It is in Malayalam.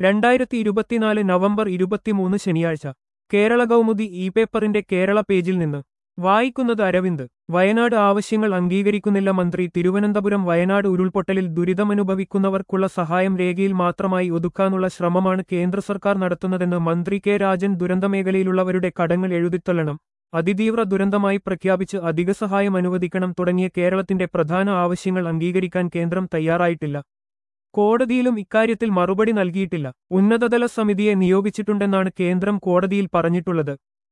രണ്ടായിരത്തി ഇരുപത്തിനാല് നവംബർ ഇരുപത്തിമൂന്ന് ശനിയാഴ്ച കേരള കൗമുദി ഇ പേപ്പറിന്റെ കേരള പേജിൽ നിന്ന് വായിക്കുന്നത് അരവിന്ദ് വയനാട് ആവശ്യങ്ങൾ അംഗീകരിക്കുന്നില്ല മന്ത്രി തിരുവനന്തപുരം വയനാട് ഉരുൾപൊട്ടലിൽ ദുരിതമനുഭവിക്കുന്നവർക്കുള്ള സഹായം രേഖയിൽ മാത്രമായി ഒതുക്കാനുള്ള ശ്രമമാണ് കേന്ദ്ര സർക്കാർ നടത്തുന്നതെന്ന് മന്ത്രി കെ രാജൻ ദുരന്തമേഖലയിലുള്ളവരുടെ കടങ്ങൾ എഴുതിത്തള്ളണം അതിതീവ്ര ദുരന്തമായി പ്രഖ്യാപിച്ച് അധിക സഹായം അനുവദിക്കണം തുടങ്ങിയ കേരളത്തിന്റെ പ്രധാന ആവശ്യങ്ങൾ അംഗീകരിക്കാൻ കേന്ദ്രം തയ്യാറായിട്ടില്ല കോടതിയിലും ഇക്കാര്യത്തിൽ മറുപടി നൽകിയിട്ടില്ല ഉന്നതതല സമിതിയെ നിയോഗിച്ചിട്ടുണ്ടെന്നാണ് കേന്ദ്രം കോടതിയിൽ പറഞ്ഞിട്ടുള്ളത്